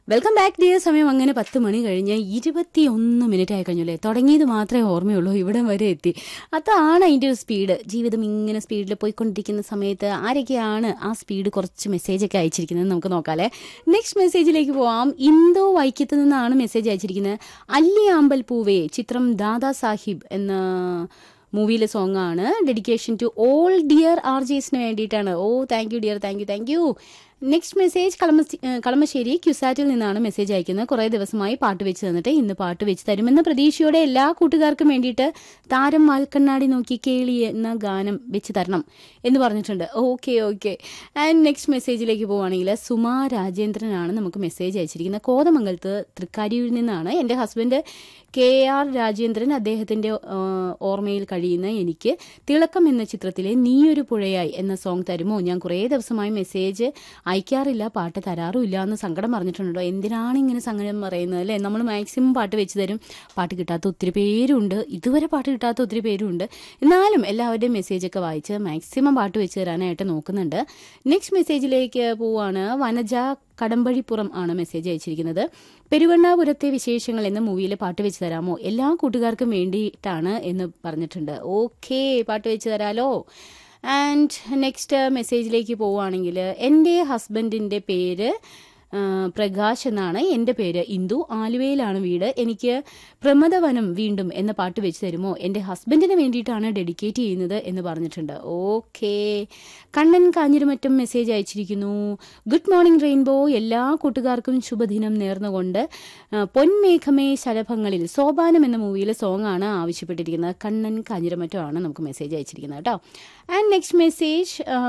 welcome back dear സമയം അങ്ങനെ പത്ത് മണി കഴിഞ്ഞ് ഇരുപത്തിയൊന്ന് മിനിറ്റ് ആയി കഴിഞ്ഞു അല്ലേ തുടങ്ങിയത് മാത്രമേ ഓർമ്മയുള്ളൂ ഇവിടെ വരെ എത്തി അതാണ് അതിൻ്റെ ഒരു സ്പീഡ് ജീവിതം ഇങ്ങനെ സ്പീഡിൽ പോയിക്കൊണ്ടിരിക്കുന്ന സമയത്ത് ആരൊക്കെയാണ് ആ സ്പീഡ് കുറച്ച് മെസ്സേജൊക്കെ അയച്ചിരിക്കുന്നത് നമുക്ക് നോക്കാമല്ലേ നെക്സ്റ്റ് മെസ്സേജിലേക്ക് പോവാം ഇന്തോ വൈക്കത്ത് നിന്നാണ് മെസ്സേജ് അയച്ചിരിക്കുന്നത് അല്ലി ആമ്പൽ പൂവേ ചിത്രം ദാദാ സാഹിബ് എന്ന മൂവിയിലെ സോങ് ആണ് dedication to all dear R ജെസിന് വേണ്ടിയിട്ടാണ് oh thank you dear thank you thank you next message കളമശ്ശേ- ഏഹ് കളമശ്ശേരി ക്യുസാറ്റിൽ നിന്നാണ് മെസ്സേജ് അയക്കുന്നത് കുറേ ദിവസമായി പാട്ട് വെച്ച് തന്നിട്ട് ഇന്ന് പാട്ട് വെച്ച് തരുമെന്ന പ്രതീക്ഷയോടെ എല്ലാ കൂട്ടുകാർക്കും വേണ്ടിയിട്ട് താരം മാൽക്കണ്ണാടി നോക്കി കേളി എന്ന ഗാനം വെച്ച് തരണം എന്ന് പറഞ്ഞിട്ടുണ്ട് ഓക്കെ ഓക്കെ ആൻഡ് നെക്സ്റ്റ് മെസ്സേജിലേക്ക് പോവുകയാണെങ്കിൽ സുമ രാജേന്ദ്രനാണ് നമുക്ക് മെസ്സേജ് അയച്ചിരിക്കുന്നത് കോതമംഗലത്ത് തൃക്കാരിയിൽ നിന്നാണ് എൻ്റെ ഹസ്ബൻഡ് കെ ആർ രാജേന്ദ്രൻ അദ്ദേഹത്തിൻ്റെ ഓർമ്മയിൽ കഴിയുന്ന എനിക്ക് തിളക്കം എന്ന ചിത്രത്തിലെ നീയൊരു പുഴയായി എന്ന സോങ് തരുമോ ഞാൻ കുറേ ദിവസമായി മെസ്സേജ് അയക്കാറില്ല പാട്ട് തരാറുമില്ല എന്ന് സങ്കടം പറഞ്ഞിട്ടുണ്ടോ എന്തിനാണ് ഇങ്ങനെ സങ്കടം പറയുന്നത് അല്ലേ നമ്മൾ മാക്സിമം പാട്ട് വെച്ച് തരും പാട്ട് കിട്ടാത്ത ഒത്തിരി പേരുണ്ട് ഇതുവരെ പാട്ട് കിട്ടാത്ത ഒത്തിരി പേരുണ്ട് എന്നാലും എല്ലാവരുടെയും മെസ്സേജൊക്കെ വായിച്ച് മാക്സിമം പാട്ട് വെച്ച് തരാനായിട്ട് നോക്കുന്നുണ്ട് നെക്സ്റ്റ് മെസ്സേജിലേക്ക് പോവാണ് വനജ കടമ്പഴിപ്പുറം ആണ് മെസ്സേജ് അയച്ചിരിക്കുന്നത് പെരുവണ്ണാപുരത്തെ വിശേഷങ്ങൾ എന്ന മൂവിയിലെ പാട്ട് വെച്ച് തരാമോ എല്ലാ കൂട്ടുകാർക്കും വേണ്ടിയിട്ടാണ് എന്ന് പറഞ്ഞിട്ടുണ്ട് ഓക്കെ പാട്ട് വെച്ച് തരാലോ ആൻഡ് നെക്സ്റ്റ് മെസ്സേജിലേക്ക് പോവുകയാണെങ്കിൽ എൻ്റെ ഹസ്ബൻഡിൻ്റെ പേര് ആ, പ്രകാശ് എന്നാണ് എൻ്റെ പേര് ഇന്ദു ആലുവയിലാണ് വീട് എനിക്ക് പ്രമദവനം വീണ്ടും എന്ന പാട്ട് വെച്ച് തരുമോ എൻ്റെ ഹസ്ബൻഡിന് വേണ്ടിയിട്ടാണ് ഡെഡിക്കേറ്റ് ചെയ്യുന്നത് എന്ന് പറഞ്ഞിട്ടുണ്ട് ഓക്കെ കണ്ണൻ കാഞ്ഞിരുമറ്റം മെസ്സേജ് അയച്ചിരിക്കുന്നു ഗുഡ് മോർണിംഗ് റെയിൻബോ എല്ലാ കൂട്ടുകാർക്കും ശുഭദിനം നേർന്നുകൊണ്ട് ആ, പൊന്മേഘമേ ശലഭങ്ങളിൽ സോപാനം എന്ന മൂവിയിലെ സോങ് ആണ് ആവശ്യപ്പെട്ടിരിക്കുന്നത് കണ്ണൻ കാഞ്ഞിരമറ്റമാണ് നമുക്ക് മെസ്സേജ് അയച്ചിരിക്കുന്നത് കേട്ടോ ആൻഡ് നെക്സ്റ്റ് മെസ്സേജ്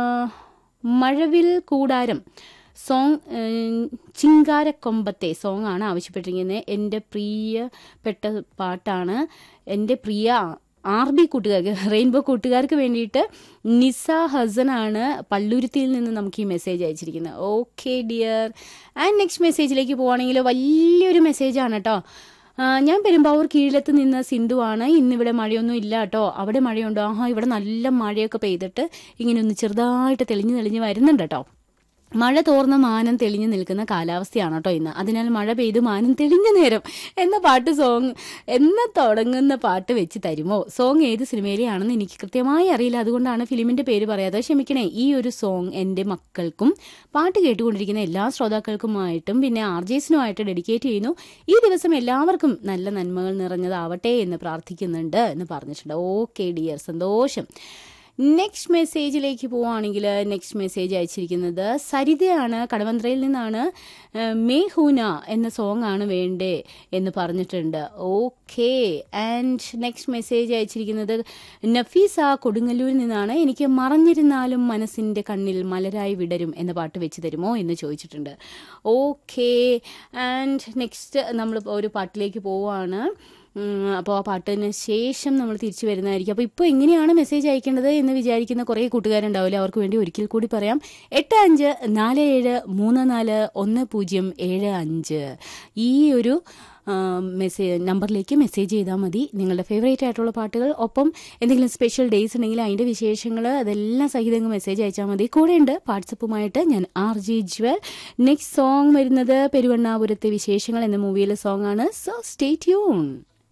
മഴവിൽ കൂടാരം സോങ് ചിങ്കാരക്കൊമ്പത്തെ സോങ് ആണ് ആവശ്യപ്പെട്ടിരിക്കുന്നത് എൻ്റെ പ്രിയപ്പെട്ട പാട്ടാണ് എൻ്റെ പ്രിയ ആർ ബി കൂട്ടുകാർക്ക് റെയിൻബോ കൂട്ടുകാർക്ക് വേണ്ടിയിട്ട് നിസ ഹസനാണ് പള്ളുരുത്തിയിൽ നിന്ന് നമുക്ക് ഈ മെസ്സേജ് അയച്ചിരിക്കുന്നത് ഓക്കെ ഡിയർ ആൻഡ് നെക്സ്റ്റ് മെസ്സേജിലേക്ക് പോവുകയാണെങ്കിൽ വലിയൊരു മെസ്സേജാണ് കേട്ടോ ആ, ഞാൻ പെരുമ്പാവൂർ കീഴിലത്ത് നിന്ന് സിന്ധുവാണ് ഇന്നിവിടെ മഴയൊന്നും ഇല്ല കേട്ടോ അവിടെ മഴയുണ്ടോ ആഹാ ഇവിടെ നല്ല മഴയൊക്കെ പെയ്തിട്ട് ഇങ്ങനെ ഒന്ന് ചെറുതായിട്ട് തെളിഞ്ഞ് തെളിഞ്ഞ് വരുന്നുണ്ട് കേട്ടോ മഴ തോർന്ന മാനം തെളിഞ്ഞു നിൽക്കുന്ന കാലാവസ്ഥയാണ് കേട്ടോ ഇന്ന് അതിനാൽ മഴ പെയ്ത് മാനം തെളിഞ്ഞ നേരം എന്ന പാട്ട് സോങ് എന്ന തുടങ്ങുന്ന പാട്ട് വെച്ച് തരുമോ സോങ് ഏത് സിനിമയിലെയാണെന്ന് എനിക്ക് കൃത്യമായി അറിയില്ല അതുകൊണ്ടാണ് ഫിലിമിന്റെ പേര് പറയാതെ ക്ഷമിക്കണേ ഈ ഒരു സോങ് എൻ്റെ മക്കൾക്കും പാട്ട് കേട്ടുകൊണ്ടിരിക്കുന്ന എല്ലാ ശ്രോതാക്കൾക്കുമായിട്ടും പിന്നെ ആർ ജെസിനുമായിട്ട് ഡെഡിക്കേറ്റ് ചെയ്യുന്നു ഈ ദിവസം എല്ലാവർക്കും നല്ല നന്മകൾ നിറഞ്ഞതാവട്ടെ എന്ന് പ്രാർത്ഥിക്കുന്നുണ്ട് എന്ന് പറഞ്ഞിട്ടുണ്ട് ഓക്കെ ഡിയർ സന്തോഷം നെക്സ്റ്റ് മെസ്സേജിലേക്ക് പോവുകയാണെങ്കിൽ നെക്സ്റ്റ് മെസ്സേജ് അയച്ചിരിക്കുന്നത് സരിതയാണ് കടവന്ത്രയിൽ നിന്നാണ് ഏഹ്, മേഹൂന എന്ന സോങ് ആണ് വേണ്ടേ എന്ന് പറഞ്ഞിട്ടുണ്ട് ഓക്കെ ആൻഡ് നെക്സ്റ്റ് മെസ്സേജ് അയച്ചിരിക്കുന്നത് നഫീസ കൊടുങ്ങല്ലൂരിൽ നിന്നാണ് എനിക്ക് മറഞ്ഞിരുന്നാലും മനസ്സിൻ്റെ കണ്ണിൽ മലരായി വിടരും എന്ന പാട്ട് വെച്ച് തരുമോ എന്ന് ചോദിച്ചിട്ടുണ്ട് ഓക്കെ ആൻഡ് നെക്സ്റ്റ് നമ്മൾ ഒരു പാട്ടിലേക്ക് പോവുകയാണ് അപ്പോൾ ആ പാട്ടിന് ശേഷം നമ്മൾ തിരിച്ചു വരുന്നതായിരിക്കും അപ്പോൾ ഇപ്പോൾ എങ്ങനെയാണ് മെസ്സേജ് അയക്കേണ്ടത് എന്ന് വിചാരിക്കുന്ന കുറേ കൂട്ടുകാരുണ്ടാവില്ലേ അവർക്ക് വേണ്ടി ഒരിക്കൽ കൂടി പറയാം എട്ട് അഞ്ച് നാല് ഏഴ് മൂന്ന് നാല് ഒന്ന് പൂജ്യം ഏഴ് അഞ്ച് ഈ ഒരു മെസ്സേജ് നമ്പറിലേക്ക് മെസ്സേജ് ചെയ്താൽ മതി നിങ്ങളുടെ ഫേവറേറ്റ് ആയിട്ടുള്ള പാട്ടുകൾ ഒപ്പം എന്തെങ്കിലും സ്പെഷ്യൽ ഡേയ്സ് ഉണ്ടെങ്കിൽ അതിൻ്റെ വിശേഷങ്ങൾ അതെല്ലാം സഹിതം മെസ്സേജ് അയച്ചാൽ മതി കൂടെയുണ്ട് വാട്സപ്പുമായിട്ട് ഞാൻ R G Jewel next song വരുന്നത് പെരുവണ്ണാപുരത്തെ വിശേഷങ്ങൾ എന്ന മൂവിയിലെ സോങ് ആണ് സോ സ്റ്റേ ട്യൂൺ